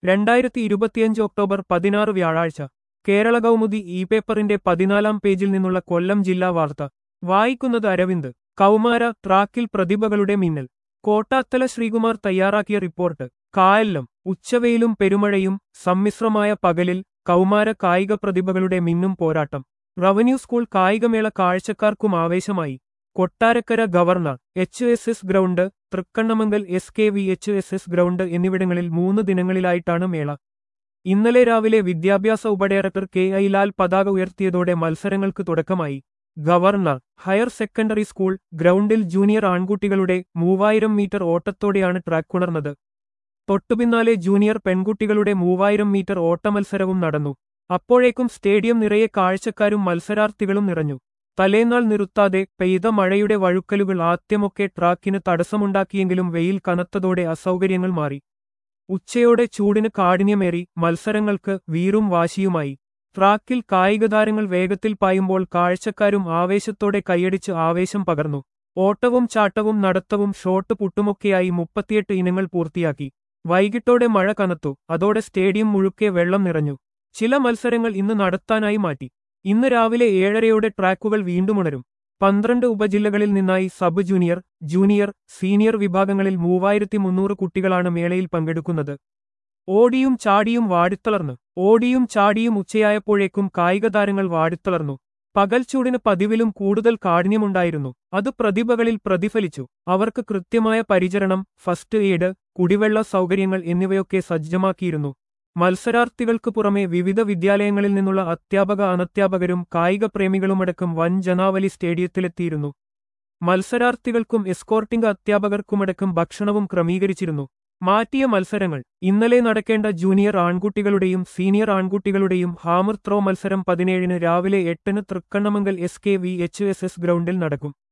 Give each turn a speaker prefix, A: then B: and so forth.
A: രണ്ടായിരത്തി ഇരുപത്തിയഞ്ച് ഒക്ടോബർ പതിനാറ് വ്യാഴാഴ്ച കേരള കൗമുദി ഇ പേപ്പറിന്റെ പതിനാലാം പേജിൽ നിന്നുള്ള കൊല്ലം ജില്ലാ വാർത്ത വായിക്കുന്നത് അരവിന്ദ് കൗമാര ട്രാക്കിൽ പ്രതിഭകളുടെ മിന്നൽ കോട്ടാത്തല ശ്രീകുമാർ തയ്യാറാക്കിയ റിപ്പോർട്ട് കായല്ലം ഉച്ചവെയിലും പെരുമഴയും സമ്മിശ്രമായ പകലിൽ കൗമാര കായിക പ്രതിഭകളുടെ മിന്നും പോരാട്ടം റവന്യൂ സ്കൂൾ കായികമേള കാഴ്ചക്കാർക്കും ആവേശമായി Kottarakkara governor H S S ground Thrikkannamangal S K V H S S ground എന്നിവിടങ്ങളിൽ മൂന്ന് ദിനങ്ങളിലായിട്ടാണ് മേള ഇന്നലെ രാവിലെ വിദ്യാഭ്യാസ ഉപഡയറക്ടർ കെ ഐലാൽ പതാക ഉയർത്തിയതോടെ മത്സരങ്ങൾക്ക് തുടക്കമായി ഗവർണർ ഹയർ സെക്കൻഡറി സ്കൂൾ ഗ്രൗണ്ടിൽ ജൂനിയർ ആൺകുട്ടികളുടെ മൂവായിരം മീറ്റർ ഓട്ടത്തോടെയാണ് ട്രാക്കുണർന്നത് തൊട്ടുപിന്നാലെ ജൂനിയർ പെൺകുട്ടികളുടെ മൂവായിരം മീറ്റർ ഓട്ടമത്സരവും നടന്നു അപ്പോഴേക്കും സ്റ്റേഡിയം നിറയെ കാഴ്ചക്കാരും മത്സരാർത്ഥികളും നിറഞ്ഞു തലേന്നാൾ നിർത്താതെ പെയ്ത മഴയുടെ വഴുക്കലുകൾ ആദ്യമൊക്കെ ട്രാക്കിന് തടസ്സമുണ്ടാക്കിയെങ്കിലും വെയിൽ കനത്തതോടെ അസൗകര്യങ്ങൾ മാറി ഉച്ചയോടെ ചൂടിന് കാഠിന്യമേറി മത്സരങ്ങൾക്ക് വീറും വാശിയുമായി ട്രാക്കിൽ കായികതാരങ്ങൾ വേഗത്തിൽ പായുമ്പോൾ കാഴ്ചക്കാരും ആവേശത്തോടെ കൈയടിച്ച് ആവേശം പകർന്നു ഓട്ടവും ചാട്ടവും നടത്തവും ഷോട്ട് പുട്ടുമൊക്കെയായി മുപ്പത്തിയെട്ട് ഇനങ്ങൾ പൂർത്തിയാക്കി വൈകിട്ടോടെ മഴ കനത്തു അതോടെ സ്റ്റേഡിയം മുഴുക്കെ വെള്ളം നിറഞ്ഞു ചില മത്സരങ്ങൾ ഇന്ന് നടത്താനായി മാറ്റി ഇന്ന് രാവിലെ ഏഴരയോടെ ട്രാക്കുകൾ വീണ്ടുമുണരും പന്ത്രണ്ട് ഉപജില്ലകളിൽ നിന്നായി സബ് ജൂനിയർ ജൂനിയർ സീനിയർ വിഭാഗങ്ങളിൽ മൂവായിരത്തി മുന്നൂറ് കുട്ടികളാണ് മേളയിൽ പങ്കെടുക്കുന്നത് ഓടിയും ചാടിയും വാടിത്തളർന്നു ഓടിയും ചാടിയും ഉച്ചയായപ്പോഴേക്കും കായിക താരങ്ങൾ വാടിത്തളർന്നു പകൽ ചൂടിന് പതിവിലും കൂടുതൽ കാഠിന്യമുണ്ടായിരുന്നു അത് പ്രതിഭകളിൽ പ്രതിഫലിച്ചു അവർക്ക് കൃത്യമായ പരിചരണം ഫസ്റ്റ് എയ്ഡ് കുടിവെള്ള സൗകര്യങ്ങൾ എന്നിവയൊക്കെ സജ്ജമാക്കിയിരുന്നു മത്സരാർത്ഥികൾക്ക് പുറമെ വിവിധ വിദ്യാലയങ്ങളിൽ നിന്നുള്ള അധ്യാപക അനധ്യാപകരും കായിക പ്രേമികളുമടക്കം വൻ ജനാവലി സ്റ്റേഡിയത്തിലെത്തിയിരുന്നു മത്സരാർത്ഥികൾക്കും എസ്കോർട്ടിംഗ് അധ്യാപകർക്കുമടക്കം ഭക്ഷണവും ക്രമീകരിച്ചിരുന്നു മാറ്റിയ മത്സരങ്ങൾ ഇന്നലെ നടക്കേണ്ട ജൂനിയർ ആൺകുട്ടികളുടെയും സീനിയർ ആൺകുട്ടികളുടെയും ഹാമർ ത്രോ മത്സരം പതിനേഴിന് രാവിലെ എട്ടിന് Thrikkannamangal S K V H S S ഗ്രൗണ്ടിൽ നടക്കും